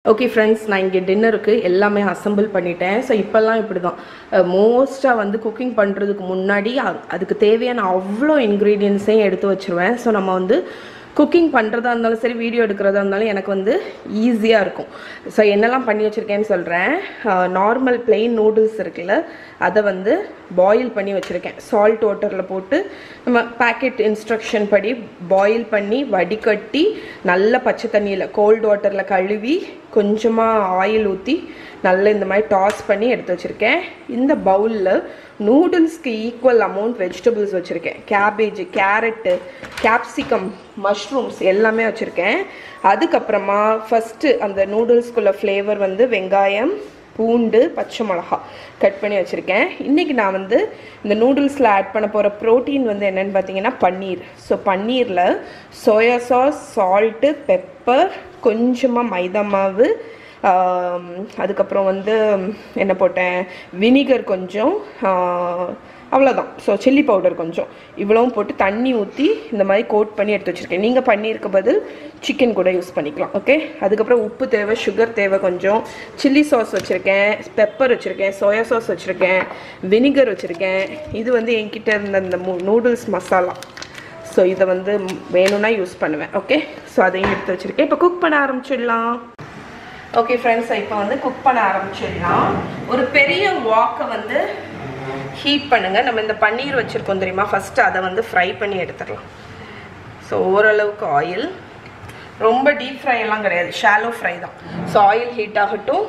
okay friends நான் இங்கே டின்னருக்கு எல்லாமே அசெம்பிள் பண்ணிட்டேன் ஸோ இப்போல்லாம் இப்படி தான் மோஸ்ட்டாக வந்து குக்கிங் பண்ணுறதுக்கு முன்னாடி அ- அதுக்கு தேவையான அவ்வளோ இன்க்ரீடியன்ஸையும் எடுத்து வச்சுருவேன் ஸோ நம்ம வந்து குக்கிங் பண்ணுறதா இருந்தாலும் சரி வீடியோ எடுக்கிறதா இருந்தாலும் எனக்கு வந்து ஈஸியாக இருக்கும் ஸோ என்னெல்லாம் பண்ணி வச்சுருக்கேன்னு சொல்கிறேன் நார்மல் plain நூடுல்ஸ் இருக்குல்ல அதை வந்து பாயில் பண்ணி வச்சுருக்கேன் சால்ட் வாட்டரில் போட்டு நம்ம பேக்கெட் இன்ஸ்ட்ரக்ஷன் படி பாயில் பண்ணி வடிகட்டி நல்ல பச்சை தண்ணியில் கோல்டு வாட்டரில் கழுவி கொஞ்சமாக ஆயில் ஊற்றி நல்லா இந்த மாதிரி டாஸ் பண்ணி எடுத்து வச்சுருக்கேன் இந்த பவுலில் நூடுல்ஸ்க்கு ஈக்குவல் அமௌண்ட் வெஜிடபிள்ஸ் வச்சுருக்கேன் கேபேஜ் கேரட்டு கேப்சிகம் மஷ்ரூம்ஸ் எல்லாமே வச்சுருக்கேன் அதுக்கப்புறமா ஃபஸ்ட்டு அந்த நூடுல்ஸ்குள்ள ஃப்ளேவர் வந்து வெங்காயம் பூண்டு பச்சை மிளகா கட் பண்ணி வச்சுருக்கேன் இன்றைக்கி நான் வந்து இந்த நூடுல்ஸில் ஆட் பண்ண போகிற ப்ரோட்டீன் வந்து என்னென்னு பார்த்தீங்கன்னா பன்னீர் ஸோ பன்னீரில் சோயா சாஸ் சால்ட்டு பெப்பர் கொஞ்சமாக மைதா மாவு ஆம், அதுக்கப்புறம் வந்து என்ன போட்டேன் வினிகர் கொஞ்சம் ஆ, அவ்வளோதான் ஸோ சில்லி பவுடர் கொஞ்சம் இவ்வளவும் போட்டு தண்ணி ஊற்றி இந்த மாதிரி கோட் பண்ணி எடுத்து வச்சுருக்கேன் நீங்கள் பன்னீருக்கு பதில் சிக்கன் கூட யூஸ் பண்ணிக்கலாம் ஓகே அதுக்கப்புறம் உப்பு தேவை சுகர் தேவை கொஞ்சம் சில்லி சாஸ் வச்சுருக்கேன் பெப்பர் வச்சுருக்கேன் சோயா சாஸ் வச்சுருக்கேன் வினிகர் வச்சுருக்கேன் இது வந்து என்கிட்ட இருந்த இந்த நூடுல்ஸ் மசாலா ஸோ இதை வந்து வேணும்னா யூஸ் பண்ணுவேன் ஓகே ஸோ அதையும் எடுத்து வச்சுருக்கேன் இப்போ குக் பண்ண ஆரம்பிச்சிடலாம் ஓகே ஃப்ரெண்ட்ஸ் இப்போ வந்து குக் பண்ண ஆரம்பிச்சிடலாம் ஒரு பெரிய வாக்கை வந்து ஹீட் பண்ணுங்க நம்ம இந்த பன்னீர் வச்சுருக்கோம் தெரியுமா ஃபஸ்ட்டு அதை வந்து ஃப்ரை பண்ணி எடுத்துடலாம் ஸோ ஓரளவுக்கு ஆயில் ரொம்ப டீப் ஃப்ரை எல்லாம் கிடையாது ஷாலோ ஃப்ரை தான் ஸோ ஆயில் ஹீட் ஆகட்டும்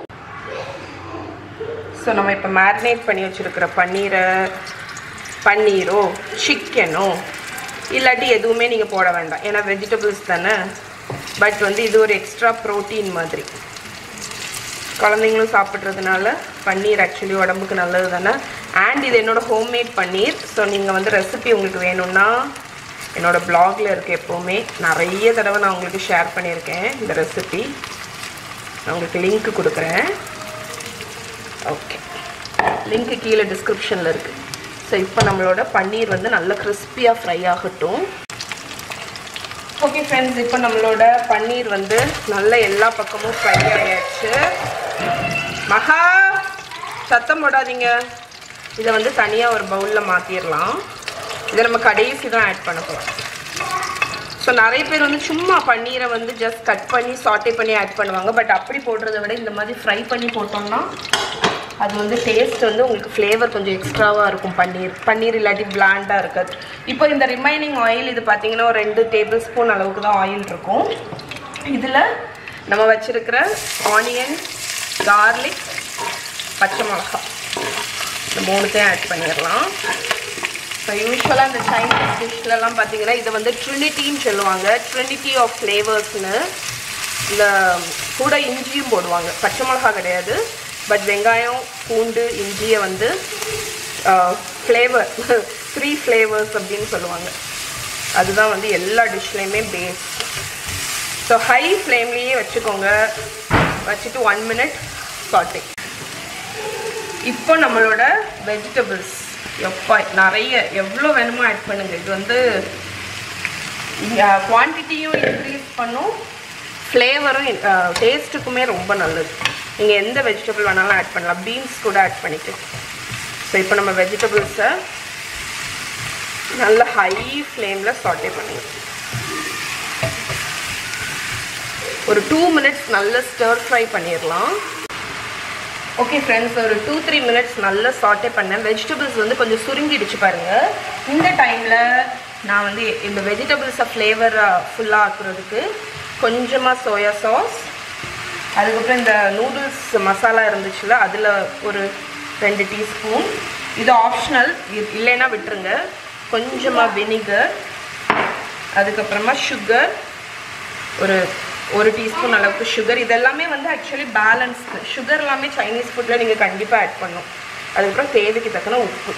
ஸோ நம்ம இப்போ மேரினேட் பண்ணி வச்சுருக்கிற பன்னீரை பன்னீரோ சிக்கனோ இல்லாட்டி எதுவுமே நீங்கள் போட வேண்டாம் ஏன்னா வெஜிடபிள்ஸ் தானே பட் வந்து இது ஒரு எக்ஸ்ட்ரா ப்ரோட்டீன் மாதிரி குழந்தைங்களும் சாப்பிட்றதுனால பன்னீர் ஆக்சுவலி உடம்புக்கு நல்லது தானே அண்ட் இது என்னோட ஹோம்மேட் பன்னீர் ஸோ நீங்கள் வந்து ரெசிபி உங்களுக்கு வேணும்னா என்னோட பிளாகில் இருக்க எப்போவுமே நிறைய தடவை நான் உங்களுக்கு ஷேர் பண்ணியிருக்கேன் இந்த ரெசிபி நான் உங்களுக்கு லிங்க் கொடுக்குறேன் ஓகே லிங்க் கீழே டிஸ்கிரிப்ஷனில் இருக்குது ஸோ இப்போ நம்மளோட பன்னீர் வந்து நல்லா கிறிஸ்பியாக ஃப்ரை ஆகட்டும் ஓகே ஃப்ரெண்ட்ஸ் இப்போ நம்மளோட பன்னீர் வந்து நல்ல எல்லா பக்கமும் ஃப்ரை ஆயாச்சு மகா சத்தம் போடாதீங்க இதை வந்து தனியாக ஒரு பவுலில் மாற்றிடலாம் இதை நம்ம கடைசி தான் ஆட் பண்ண போகிறோம் ஸோ நிறைய பேர் வந்து சும்மா பன்னீரை வந்து ஜஸ்ட் கட் பண்ணி சாட்டே பண்ணி ஆட் பண்ணுவாங்க பட் அப்படி போடுறத விட இந்த மாதிரி ஃப்ரை பண்ணி போட்டோம்னா அது வந்து டேஸ்ட் வந்து உங்களுக்கு ஃப்ளேவர் கொஞ்சம் எக்ஸ்ட்ராவாக இருக்கும் பன்னீர் பன்னீர் இல்லாட்டி பிளாண்டாக இருக்காது இப்போ இந்த ரிமைனிங் ஆயில் இது பார்த்தீங்கன்னா ஒரு ரெண்டு டேபிள் ஸ்பூன் அளவுக்கு தான் ஆயில் இருக்கும் இதில் நம்ம வச்சிருக்கிற ஆனியன் கார்லிக் பச்சை மிளகாய் இந்த மூணுத்தையும் ஆட் பண்ணிடலாம் ஸோ யூஸ்வலாக இந்த சைனீஸ் டிஷ்லலாம் பார்த்தீங்கன்னா இதை வந்து ட்ரினிட்டின்னு சொல்லுவாங்க ட்ரினிட்டி ஆஃப் ஃப்ளேவர்ஸ்னு இந்த கூட இஞ்சியும் போடுவாங்க பச்சை மிளகா கிடையாது பட் வெங்காயம் பூண்டு இஞ்சியை வந்து ஃப்ளேவர் த்ரீ ஃப்ளேவர்ஸ் அப்படின்னு சொல்லுவாங்க அதுதான் வந்து எல்லா டிஷ்லேயுமே பேஸ் ஸோ ஹை ஃப்ளேம்லேயே வச்சுக்கோங்க வச்சுட்டு ஒன் மினிட் சாட்டே இப்போ நம்மளோட வெஜிடபிள்ஸ் எப்பா நிறைய எவ்வளோ வேணுமோ ஆட் பண்ணுங்க இது வந்து குவான்டிட்டியும் இன்க்ரீஸ் பண்ணும் ஃப்ளேவரும் டேஸ்ட்டுக்குமே ரொம்ப நல்லது நீங்கள் எந்த வெஜிடபிள் வேணாலும் ஆட் பண்ணலாம் பீன்ஸ் கூட ஆட் பண்ணிக்கலாம் ஸோ இப்போ நம்ம வெஜிடபிள்ஸை நல்ல ஹை ஃப்ளேமில் சாட்டே பண்ணுங்க ஒரு டூ மினிட்ஸ் நல்ல ஸ்டர் ஃப்ரை பண்ணிடலாம் ஓகே ஃப்ரெண்ட்ஸ் ஒரு டூ த்ரீ மினிட்ஸ் நல்லா சாட்டே பண்ணேன் வெஜிடபிள்ஸ் வந்து கொஞ்சம் சுருங்கிடுச்சு பாருங்கள் இந்த டைமில் நான் வந்து இந்த வெஜிடபிள்ஸை ஃப்ளேவர் ஃபுல்லாக ஆக்குறதுக்கு கொஞ்சமாக சோயா சாஸ் அதுக்கப்புறம் இந்த நூடுல்ஸ் மசாலா இருந்துச்சுல அதில் ஒரு ரெண்டு டீஸ்பூன் இது ஆப்ஷனல் இல்லைன்னா விட்டுருங்க கொஞ்சமாக வினிகர் அதுக்கப்புறமா சுகர் ஒரு ஒரு டீஸ்பூன் அளவுக்கு சுகர் இதெல்லாமே வந்து ஆக்சுவலி பேலன்ஸ்டு சுகர் எல்லாமே சைனீஸ் ஃபுட்டில் நீங்கள் கண்டிப்பாக ஆட் பண்ணணும் அதுக்கப்புறம் தேவைக்கு தக்கன உப்பு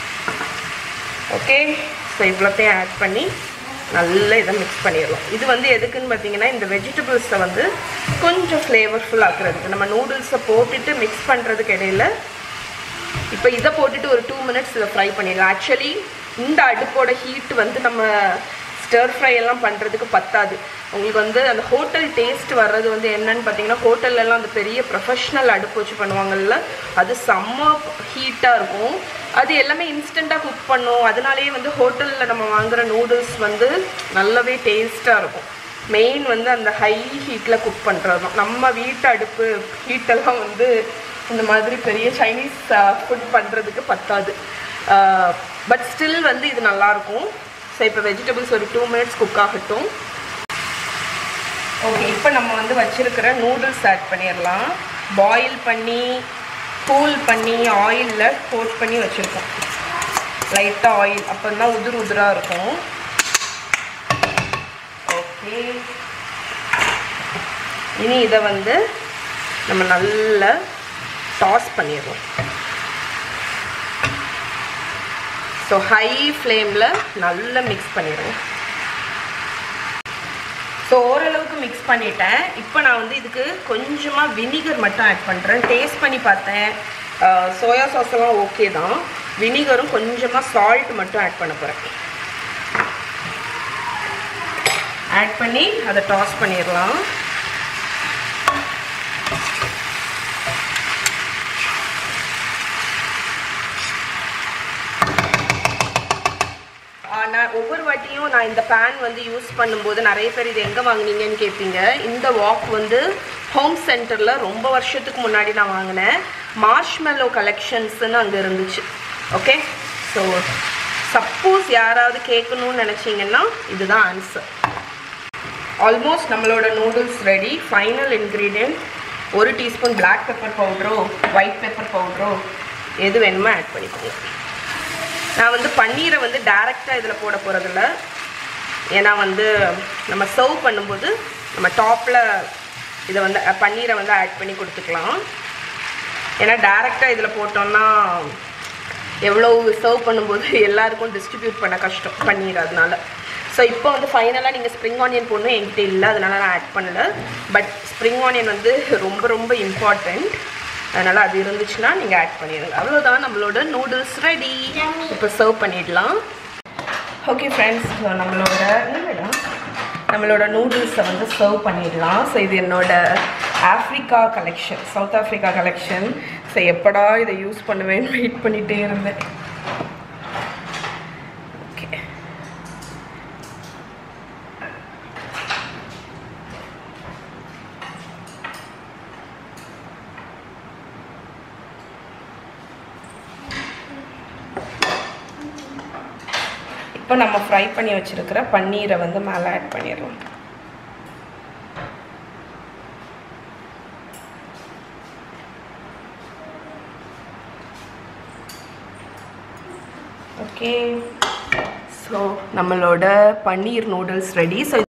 ஓகே ஸோ இவ்வளோத்தையும் ஆட் பண்ணி நல்லா இதை மிக்ஸ் பண்ணிடலாம் இது வந்து எதுக்குன்னு பார்த்தீங்கன்னா இந்த வெஜிடபிள்ஸை வந்து கொஞ்சம் ஃப்ளேவர்ஃபுல் ஆக்குறதுக்கு நம்ம நூடுல்ஸை போட்டுட்டு மிக்ஸ் பண்ணுறதுக்கு இடையில இப்போ இதை போட்டுட்டு ஒரு டூ மினிட்ஸ் இதை ஃப்ரை பண்ணிடலாம் ஆக்சுவலி இந்த அடுப்போட ஹீட் வந்து நம்ம ஸ்டர் ஃப்ரை எல்லாம் பண்ணுறதுக்கு பத்தாது உங்களுக்கு வந்து அந்த ஹோட்டல் டேஸ்ட் வர்றது வந்து என்னன்னு பார்த்தீங்கன்னா ஹோட்டல்லலாம் அந்த பெரிய ப்ரொஃபஷ்னல் அடுப்பு வச்சு பண்ணுவாங்கல்ல அது செம்ம ஹீட்டாக இருக்கும் அது எல்லாமே இன்ஸ்டண்ட்டாக குக் பண்ணும் அதனாலேயே வந்து ஹோட்டலில் நம்ம வாங்குற நூடுல்ஸ் வந்து நல்லாவே டேஸ்ட்டாக இருக்கும் மெயின் வந்து அந்த ஹை ஹீட்டில் குக் பண்ணுறது தான் நம்ம வீட்டு அடுப்பு ஹீட்டெல்லாம் வந்து இந்த மாதிரி பெரிய சைனீஸ் ஃபுட் பண்ணுறதுக்கு பத்தாது பட் ஸ்டில் வந்து இது நல்லாயிருக்கும் ஸோ இப்போ வெஜிடபிள்ஸ் ஒரு டூ மினிட்ஸ் குக் ஆகட்டும் ஓகே இப்போ நம்ம வந்து வச்சுருக்கிற நூடுல்ஸ் ஆட் பண்ணிடலாம் பாயில் பண்ணி கூல் பண்ணி ஆயிலில் கோட் பண்ணி வச்சுருக்கோம் லைட்டாக ஆயில் அப்போ தான் உதிர் உதிராக இருக்கும் ஓகே இனி இதை வந்து நம்ம நல்லா டாஸ் பண்ணிடுவோம் ஸோ ஹை ஃப்ளேமில் நல்லா மிக்ஸ் பண்ணிடுவோம் ஸோ ஓரளவுக்கு மிக்ஸ் பண்ணிட்டேன் இப்போ நான் வந்து இதுக்கு கொஞ்சமாக வினிகர் மட்டும் ஆட் பண்ணுறேன் டேஸ்ட் பண்ணி பார்த்தேன் சோயா சாஸ் எல்லாம் ஓகே தான் வினிகரும் கொஞ்சமாக சால்ட் மட்டும் ஆட் பண்ண போகிறேன் ஆட் பண்ணி அதை டாஸ் பண்ணிடலாம் நான் ஒவ்வொரு வாட்டியும் நான் இந்த பேன் வந்து யூஸ் பண்ணும்போது நிறைய பேர் இது எங்கே வாங்குனீங்கன்னு கேட்பீங்க இந்த வாக் வந்து ஹோம் சென்டரில் ரொம்ப வருஷத்துக்கு முன்னாடி நான் வாங்கினேன் மார்ஷ்மெல்லோ கலெக்ஷன்ஸ்னு அங்கே இருந்துச்சு ஓகே ஸோ சப்போஸ் யாராவது கேட்கணும்னு நினச்சிங்கன்னா இதுதான் ஆன்சர் ஆல்மோஸ்ட் நம்மளோட நூடுல்ஸ் ரெடி ஃபைனல் இன்க்ரீடியன்ட் ஒரு டீஸ்பூன் பிளாக் பெப்பர் பவுட்ரோ ஒயிட் பெப்பர் பவுட்ரோ எது வேணுமோ ஆட் பண்ணிக்கோங்க நான் வந்து பன்னீரை வந்து டேரெக்டாக இதில் போட போகிறதில்ல ஏன்னா வந்து நம்ம சர்வ் பண்ணும்போது நம்ம டாப்பில் இதை வந்து அஹ், பன்னீரை வந்து ஆட் பண்ணி கொடுத்துக்கலாம் ஏன்னா டேரெக்டாக இதில் போட்டோம்னா எவ்வளோ சர்வ் பண்ணும்போது எல்லாருக்கும் டிஸ்ட்ரிபியூட் பண்ண கஷ்டம் பன்னீர் அதனால ஸோ இப்போ வந்து ஃபைனலாக நீங்கள் ஸ்ப்ரிங் ஆனியன் போடணும் என்கிட்ட இல்லை அதனால நான் ஆட் பண்ணல பட் ஸ்ப்ரிங் ஆனியன் வந்து ரொம்ப ரொம்ப இம்பார்ட்டண்ட் அதனால் அது இருந்துச்சுன்னா நீங்கள் ஆட் பண்ணிடுங்க அவ்வளோதான் நம்மளோட நூடுல்ஸ் ரெடி இப்போ சர்வ் பண்ணிடலாம் ஓகே ஃப்ரெண்ட்ஸ் நம்மளோட இல்லைடா நம்மளோட நூடுல்ஸை வந்து சர்வ் பண்ணிடலாம் ஸோ இது என்னோட Africa collection South Africa collection so எப்படா இதை யூஸ் பண்ணுவேன்னு வெயிட் பண்ணிகிட்டே இருந்தேன் ஓகே இப்போ நம்ம ஃப்ரை பண்ணி வச்சுருக்கிற பன்னீரை வந்து மேலே ஆட் பண்ணிடுறோம் ஓகே ஸோ நம்மளோட பன்னீர் நூடுல்ஸ் ரெடி ஸோ